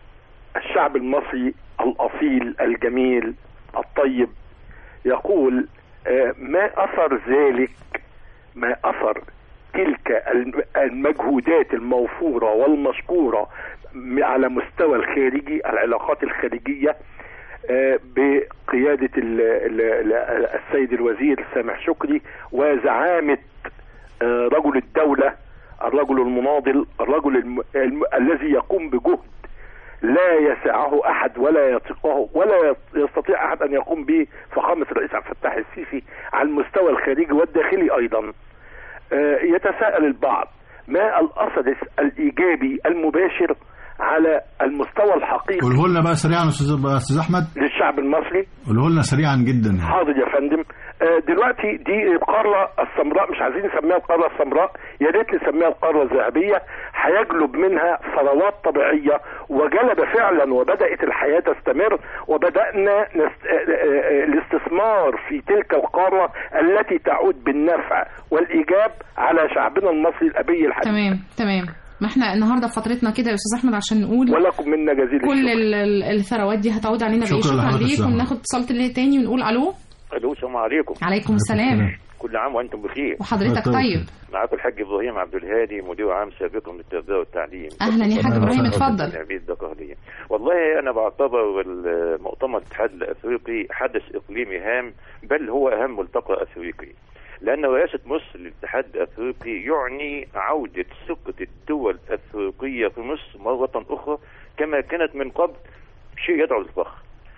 [SPEAKER 8] الشعب المصري الأصيل الجميل الطيب يقول آه ما أثر ذلك ما أثر تلك الم- المجهودات الموفورة والمشكورة م- على مستوى الخارجي العلاقات الخارجية آه، بقيادة ال- ال- ال- السيد الوزير سامح شكري وزعامة آه، رجل الدولة الرجل المناضل الرجل الم... الم... الذي يقوم بجهد لا يسعه احد ولا يطيقه ولا يستطيع احد ان يقوم به فخامه الرئيس عبد الفتاح السيسي على المستوى الخارجي والداخلي ايضا. آه، يتساءل البعض ما الاثر الايجابي المباشر على المستوى الحقيقي
[SPEAKER 4] قوله لنا بقى سريعا يا استاذ استاذ احمد
[SPEAKER 8] للشعب المصري
[SPEAKER 4] قوله لنا سريعا جدا يعني.
[SPEAKER 8] حاضر يا فندم آه، دلوقتي دي القاره السمراء مش عايزين نسميها القاره السمراء يا ريت نسميها القاره الذهبيه هيجلب منها ثروات طبيعيه وجلب فعلا وبدات الحياه تستمر وبدانا نست... آه، آه، آه، الاستثمار في تلك القاره التي تعود بالنفع والايجاب على شعبنا المصري الابي الحديث
[SPEAKER 2] تمام تمام ما احنا النهارده في فترتنا كده يا استاذ احمد عشان نقول
[SPEAKER 8] ولكم منا جزيل
[SPEAKER 2] كل
[SPEAKER 8] الشكر
[SPEAKER 2] ال- ال- الثروات دي هتعود علينا بايه
[SPEAKER 4] شكرا
[SPEAKER 2] شكرا
[SPEAKER 4] لحضرتك
[SPEAKER 2] ليك
[SPEAKER 4] السلام.
[SPEAKER 2] وناخد اتصال تاني- تاني ونقول الو
[SPEAKER 9] الو السلام عليكم
[SPEAKER 2] عليكم السلام
[SPEAKER 9] كل عام وانتم بخير
[SPEAKER 2] وحضرتك
[SPEAKER 4] طيب.
[SPEAKER 2] طيب
[SPEAKER 9] معاكم الحاج ابراهيم عبد الهادي مدير عام سابق من التربيه والتعليم
[SPEAKER 2] اهلا يا حاج
[SPEAKER 4] أهلا
[SPEAKER 2] ابراهيم
[SPEAKER 4] وسهلا.
[SPEAKER 2] اتفضل
[SPEAKER 9] العبيد الدقهلية والله انا بعتبر المؤتمر الاتحاد الافريقي حدث اقليمي هام بل هو اهم ملتقى افريقي لان رئاسه مصر للاتحاد الافريقي يعني عوده ثقه الدول الافريقيه في مصر مره اخرى كما كانت من قبل شيء يدعو للفخر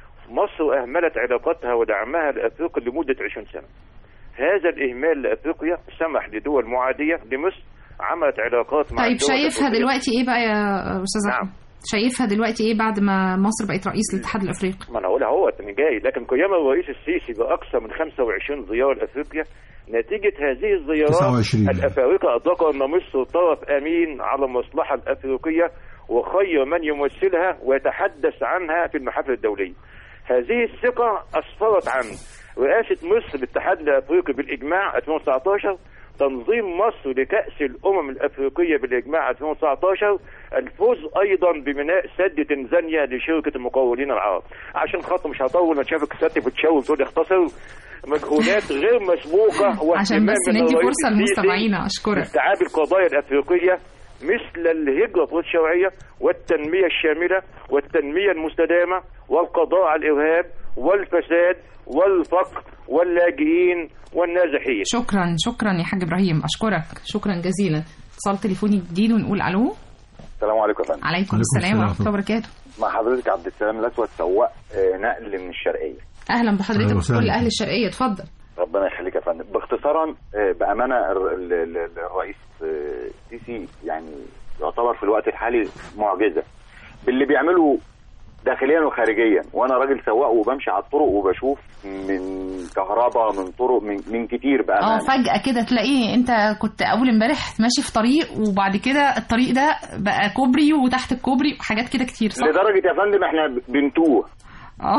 [SPEAKER 9] مصر اهملت علاقاتها ودعمها لافريقيا لمده 20 سنه هذا الإهمال لأفريقيا سمح لدول معادية لمصر عملت علاقات مع
[SPEAKER 2] طيب
[SPEAKER 9] الدول
[SPEAKER 2] شايفها
[SPEAKER 9] الأفريقية.
[SPEAKER 2] دلوقتي ايه بقى يا استاذ
[SPEAKER 9] نعم.
[SPEAKER 2] احمد شايفها دلوقتي ايه بعد ما مصر بقت رئيس الاتحاد الافريقي
[SPEAKER 9] ما انا هقولها اهوت انا جاي لكن قيام الرئيس السيسي باكثر من 25 زياره لافريقيا نتيجه هذه الزيارات
[SPEAKER 4] 29 يعني.
[SPEAKER 9] الافارقه ادركوا ان مصر طرف امين على المصلحه الافريقيه وخير من يمثلها ويتحدث عنها في المحافل الدوليه. هذه الثقه اسفرت عن رئاسه مصر للاتحاد الافريقي بالاجماع 2019 تنظيم مصر لكأس الأمم الأفريقية بالإجماع 2019 الفوز أيضا ببناء سد تنزانيا لشركة المقاولين العرب عشان خاطر مش هطول ما شافك ستي بتشاور تقول اختصر مجهودات غير مسبوقة
[SPEAKER 2] عشان
[SPEAKER 9] واهتمام
[SPEAKER 2] بس
[SPEAKER 9] من
[SPEAKER 2] ندي
[SPEAKER 9] الرئيس
[SPEAKER 2] فرصه
[SPEAKER 9] السيسي
[SPEAKER 2] لمستمعينا اشكرك
[SPEAKER 9] استيعاب القضايا الافريقيه مثل الهجره غير الشرعيه والتنميه الشامله والتنميه المستدامه والقضاء على الارهاب والفساد والفقر واللاجئين والنازحين
[SPEAKER 2] شكرا شكرا يا حاج ابراهيم اشكرك شكرا جزيلا اتصال تليفوني جديد ونقول الو
[SPEAKER 10] السلام عليكم يا فندم
[SPEAKER 2] عليكم
[SPEAKER 4] عليكم
[SPEAKER 2] السلام
[SPEAKER 4] السلام
[SPEAKER 2] ورحمه الله وبركاته
[SPEAKER 10] مع حضرتك عبد السلام الاسود سواق آه، نقل من الشرقيه
[SPEAKER 2] اهلا بحضرتك
[SPEAKER 4] أهلا وسهلا.
[SPEAKER 2] كل اهل الشرقيه اتفضل
[SPEAKER 10] ربنا يخليك يا فندم باختصارا آه، بامانه الر- ال- ال- ال- الرئيس آه، السيسي يعني يعتبر في الوقت الحالي معجزه باللي بيعمله داخليا وخارجيا وانا راجل سواق وبمشي على الطرق وبشوف من كهرباء من طرق من, من كتير
[SPEAKER 2] اه
[SPEAKER 10] بامانه
[SPEAKER 2] فجاه كده تلاقيه انت كنت اول امبارح ماشي في طريق وبعد كده الطريق ده بقى كوبري وتحت الكوبري وحاجات كده كتير صح
[SPEAKER 10] لدرجه يا فندم احنا بنتوه
[SPEAKER 2] اه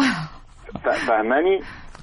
[SPEAKER 10] ف- فاهماني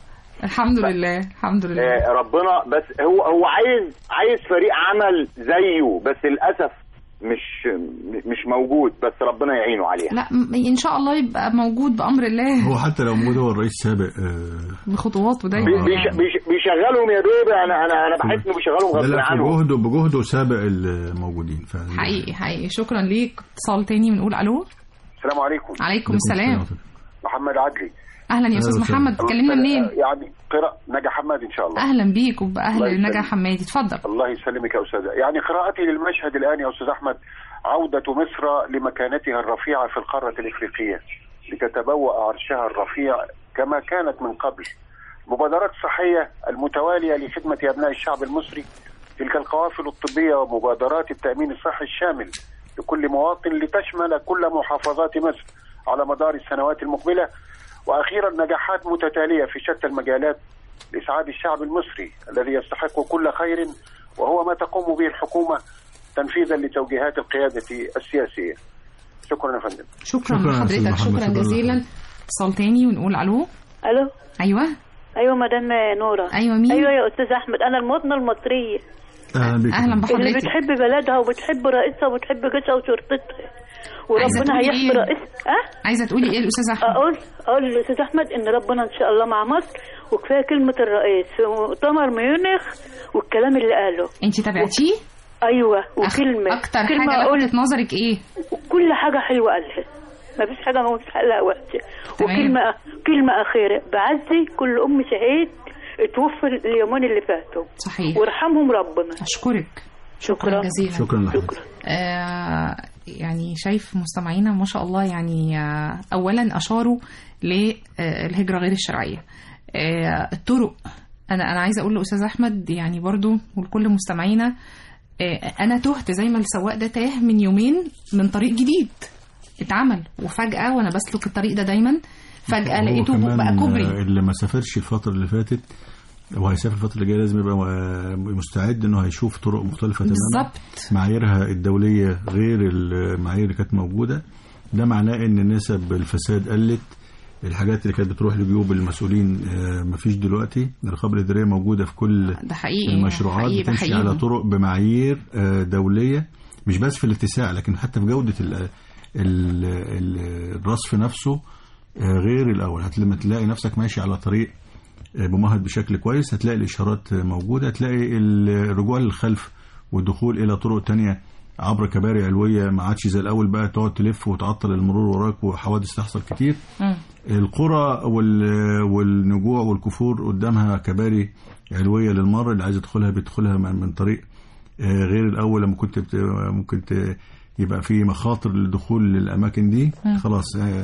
[SPEAKER 2] الحمد لله الحمد لله
[SPEAKER 10] آه، ربنا بس هو هو عايز عايز فريق عمل زيه بس للاسف مش مش موجود بس ربنا يعينه عليها
[SPEAKER 2] لا م- ان شاء الله يبقى موجود بامر الله
[SPEAKER 4] هو حتى لو موجود هو الرئيس سابق آه،
[SPEAKER 2] بخطواته
[SPEAKER 10] بي-
[SPEAKER 2] دايما
[SPEAKER 10] بيش- بيش- بيشغلهم يا دوب انا انا انا بحس انه بيشغلهم
[SPEAKER 4] لا
[SPEAKER 10] غصب
[SPEAKER 4] لا
[SPEAKER 10] عنهم
[SPEAKER 4] بجهده بجهده سابق الموجودين ف...
[SPEAKER 2] حقيقي حقيقي شكرا ليك اتصال تاني بنقول الو
[SPEAKER 11] السلام عليكم
[SPEAKER 2] عليكم السلام
[SPEAKER 11] محمد عدلي
[SPEAKER 2] اهلا يا استاذ
[SPEAKER 4] أهلا وسهلا.
[SPEAKER 2] محمد تكلمنا منين
[SPEAKER 11] يعني قراءة نجا حماد ان شاء الله
[SPEAKER 2] اهلا بيك
[SPEAKER 11] الله
[SPEAKER 2] وباهل
[SPEAKER 11] يسلمك.
[SPEAKER 2] نجا حمادي اتفضل
[SPEAKER 11] الله يسلمك يا استاذ يعني قراءتي للمشهد الان يا استاذ احمد عودة مصر لمكانتها الرفيعة في القارة الافريقية لتتبوأ عرشها الرفيع كما كانت من قبل مبادرات صحية المتوالية لخدمة أبناء الشعب المصري تلك القوافل الطبية ومبادرات التأمين الصحي الشامل لكل مواطن لتشمل كل محافظات مصر على مدار السنوات المقبلة وأخيرا نجاحات متتالية في شتى المجالات لإسعاد الشعب المصري الذي يستحق كل خير وهو ما تقوم به الحكومة تنفيذا لتوجيهات القيادة السياسية شكرا يا فندم
[SPEAKER 2] شكرا
[SPEAKER 4] شكراً يا أستاذ
[SPEAKER 2] لحضرتك
[SPEAKER 4] محمد،
[SPEAKER 2] شكرا
[SPEAKER 4] شكراً
[SPEAKER 2] جزيلا
[SPEAKER 4] لحضرتك.
[SPEAKER 2] اتصال تاني ونقول الو
[SPEAKER 12] الو
[SPEAKER 2] ايوه
[SPEAKER 12] ايوه مدام نوره
[SPEAKER 2] ايوه مين
[SPEAKER 12] ايوه يا استاذ احمد انا المواطنه المصريه
[SPEAKER 4] اهلا بك
[SPEAKER 2] اهلا
[SPEAKER 12] اللي
[SPEAKER 2] بحضرتك
[SPEAKER 12] بتحب بلدها وبتحب رئيسها وبتحب جيشها وشرطتها
[SPEAKER 2] عايزة
[SPEAKER 12] وربنا
[SPEAKER 2] تقولي
[SPEAKER 12] هيحمي
[SPEAKER 2] إيه؟
[SPEAKER 12] رئيس اه
[SPEAKER 2] عايزه تقولي ايه الاستاذ احمد
[SPEAKER 12] اقول اقول للاستاذ احمد ان ربنا ان شاء الله مع مصر وكفايه كلمه الرئيس في مؤتمر ميونخ والكلام اللي قاله
[SPEAKER 2] انت تابعتيه
[SPEAKER 12] ايوه
[SPEAKER 2] أخ-
[SPEAKER 12] وكلمه
[SPEAKER 2] اكتر
[SPEAKER 12] كلمه
[SPEAKER 2] حاجه
[SPEAKER 12] اقول
[SPEAKER 2] لفتت نظرك ايه
[SPEAKER 12] كل حاجه حلوه قالها ما فيش حاجه ما فيش حاجه وحشه
[SPEAKER 2] تمام.
[SPEAKER 12] وكلمه كلمه اخيره بعزي كل ام شهيد اتوفى اليومين اللي فاتوا
[SPEAKER 2] صحيح
[SPEAKER 12] وارحمهم ربنا
[SPEAKER 2] اشكرك شكرا
[SPEAKER 12] شكرا
[SPEAKER 2] جزيلا
[SPEAKER 4] شكرا لحضرتك
[SPEAKER 2] آه يعني شايف مستمعينا ما شاء الله يعني آه اولا اشاروا للهجره غير الشرعيه آه الطرق انا انا عايزه اقول لاستاذ احمد يعني برضو ولكل مستمعينا آه انا تهت زي ما السواق ده تاه من يومين من طريق جديد اتعمل وفجاه وانا بسلك الطريق ده دايما فجاه
[SPEAKER 4] هو
[SPEAKER 2] لقيته
[SPEAKER 4] كمان
[SPEAKER 2] بقى كوبري
[SPEAKER 4] آه، اللي ما سافرش الفترة اللي فاتت وهيسافر الفترة اللي جاية لازم يبقى آه، مستعد انه هيشوف طرق مختلفة تماما
[SPEAKER 2] بالظبط
[SPEAKER 4] معاييرها الدولية غير المعايير اللي كانت موجودة ده معناه ان نسب الفساد قلت الحاجات اللي كانت بتروح لجيوب المسؤولين آه، مفيش دلوقتي الرقابة الإدارية موجودة في كل
[SPEAKER 2] ده حقيقي
[SPEAKER 4] المشروعات
[SPEAKER 2] حقيقي
[SPEAKER 4] بتمشي
[SPEAKER 2] حقيقي.
[SPEAKER 4] على طرق بمعايير آه، دولية مش بس في الاتساع لكن حتى في جودة ال ال ال الرصف نفسه آه، غير الأول هت- لما تلاقي نفسك ماشي على طريق آه، ممهد بشكل كويس هتلاقي الإشارات آه، موجودة هتلاقي ال- الرجوع للخلف والدخول إلى طرق تانية عبر كباري علوية ما عادش زي الأول بقى تقعد تلف وتعطل المرور وراك وحوادث تحصل كتير
[SPEAKER 2] مم.
[SPEAKER 4] القرى وال- والنجوع والكفور قدامها كباري علوية للمر اللي عايز يدخلها بيدخلها من من طريق آه، غير الأول لما كنت بت- ممكن ت- يبقى في مخاطر للدخول للأماكن دي
[SPEAKER 2] مم.
[SPEAKER 4] خلاص آه،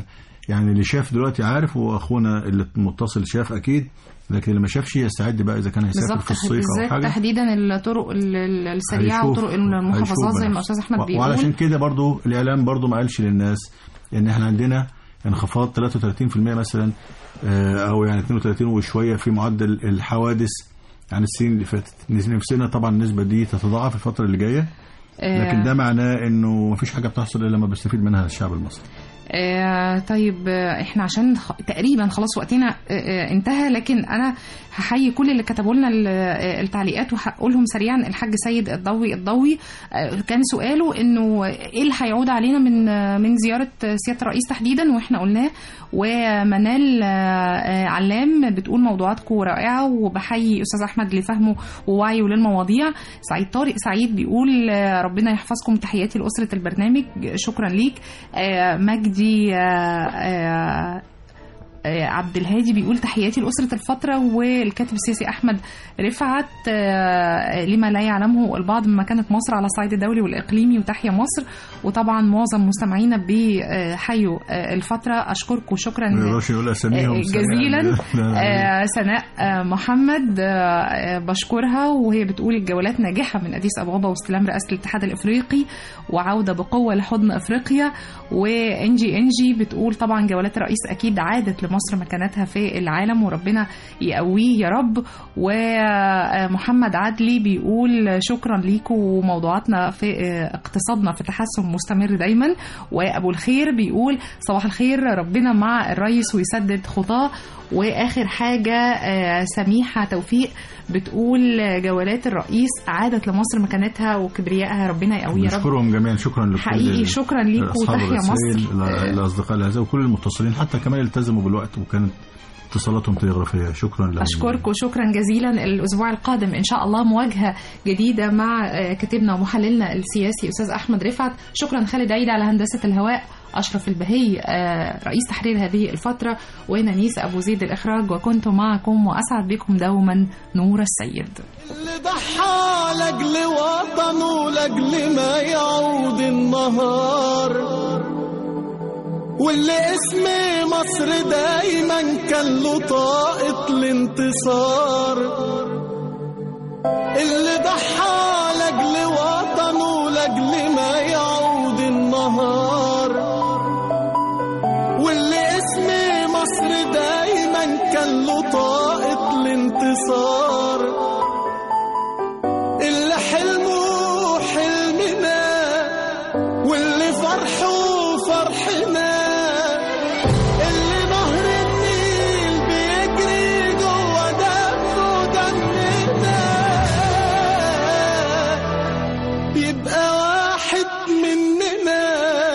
[SPEAKER 4] يعني اللي شاف دلوقتي عارف واخونا اللي متصل شاف اكيد لكن اللي ما شافش يستعد بقى اذا كان هيسافر
[SPEAKER 2] بالظبط
[SPEAKER 4] في الصيف او
[SPEAKER 2] بالذات
[SPEAKER 4] حاجه
[SPEAKER 2] تحديدا الطرق ال- ال- السريعه
[SPEAKER 4] هيشوف-
[SPEAKER 2] وطرق المحافظات
[SPEAKER 4] هيشوف
[SPEAKER 2] زي ما
[SPEAKER 4] بنفسه.
[SPEAKER 2] استاذ احمد
[SPEAKER 4] و-
[SPEAKER 2] بيقول
[SPEAKER 4] وعلشان كده برضو الاعلام برضو ما قالش للناس ان احنا عندنا انخفاض 33% مثلا آه، او يعني 32 وشويه في معدل الحوادث عن السنين اللي فاتت نفسنا طبعا النسبه دي تتضاعف الفتره اللي جايه
[SPEAKER 2] آه،
[SPEAKER 4] لكن ده معناه انه مفيش حاجه بتحصل الا لما بيستفيد منها الشعب المصري
[SPEAKER 2] آه طيب آه، احنا عشان خ... تقريبا خلاص وقتنا آه آه انتهى لكن انا هحيي كل اللي كتبوا لنا ال- آه، التعليقات وهقولهم سريعا الحاج سيد الضوي الضوي آه كان سؤاله انه ايه اللي هيعود علينا من آه من زياره آه، سياده الرئيس تحديدا واحنا قلناه ومنال آه آه، علام بتقول موضوعاتكم رائعه وبحيي استاذ احمد لفهمه ووعيه للمواضيع سعيد طارق سعيد بيقول آه، ربنا يحفظكم تحياتي لاسره البرنامج شكرا ليك آه، مجدي آه، آه، آه، عبد الهادي بيقول تحياتي لأسرة الفترة والكاتب السياسي أحمد رفعت آه، لما لا يعلمه البعض من مكانة مصر على الصعيد الدولي والإقليمي وتحيا مصر وطبعا معظم مستمعينا بحيوا آه، الفترة أشكركم شكرا
[SPEAKER 4] ما يقدرش يقول اساميهم
[SPEAKER 2] آه،
[SPEAKER 4] سريعاً.
[SPEAKER 2] جزيلا
[SPEAKER 4] لا، لا، لا.
[SPEAKER 2] آه، سناء آه، محمد آه، آه، بشكرها وهي بتقول الجولات ناجحة من أديس أبابا واستلام رئاسة الاتحاد الإفريقي وعودة بقوة لحضن أفريقيا وإنجي إنجي بتقول طبعا جولات الرئيس أكيد عادت لمصر مكانتها في العالم وربنا يقويه يا رب ومحمد عدلي بيقول شكرا ليكم وموضوعاتنا في آه، اقتصادنا في تحسن مستمر دايما وأبو الخير بيقول صباح الخير ربنا مع الرئيس ويسدد خطاه واخر حاجه آه، سميحه توفيق بتقول آه، جولات الرئيس عادت لمصر مكانتها وكبريائها ربنا يقوي يا رب
[SPEAKER 4] نشكرهم جميعا شكرا لكل
[SPEAKER 2] حقيقي شكرا ليكم
[SPEAKER 4] أصحاب
[SPEAKER 2] وتحيا
[SPEAKER 4] الرسائل،
[SPEAKER 2] مصر
[SPEAKER 4] ال- الاصدقاء الاعزاء وكل المتصلين حتى كمان التزموا بالوقت وكانت اتصالاتهم تلغرافيه شكرا لهم
[SPEAKER 2] أشكركم شكرا جزيلا الأسبوع القادم إن شاء الله مواجهة جديدة مع آه، كاتبنا ومحللنا السياسي أستاذ أحمد رفعت شكرا خالد عيد على هندسة الهواء أشرف البهي آه، رئيس تحرير هذه الفترة ونانيس أبو زيد الإخراج وكنت معكم وأسعد بكم دوما نور السيد
[SPEAKER 7] اللي ضحى لاجل وطنه لاجل ما يعود النهار واللي اسم مصر دايما كان له طاقة الانتصار اللي ضحى لاجل وطنه لاجل ما يعود النهار واللي اسم مصر دايما كان له طاقة الانتصار اللي حلمه حلمنا واللي فرحه فرحنا اللي نهر النيل بيجري جوه دمه دمنا يبقى واحد مننا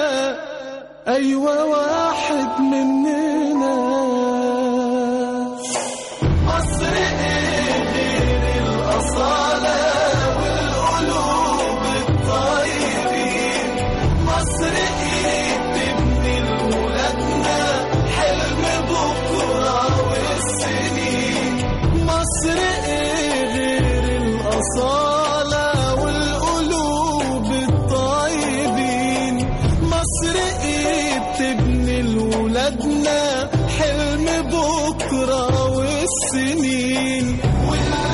[SPEAKER 7] ايوه واحد مننا مصر ايه غير الاصاله والقلوب الطيبين مصر ايه تبني لولادنا حلم بكره والسنين مصر ايه غير الاصاله والقلوب الطيبين مصر ايه بتبني لولادنا حلم بكره والسنين واللي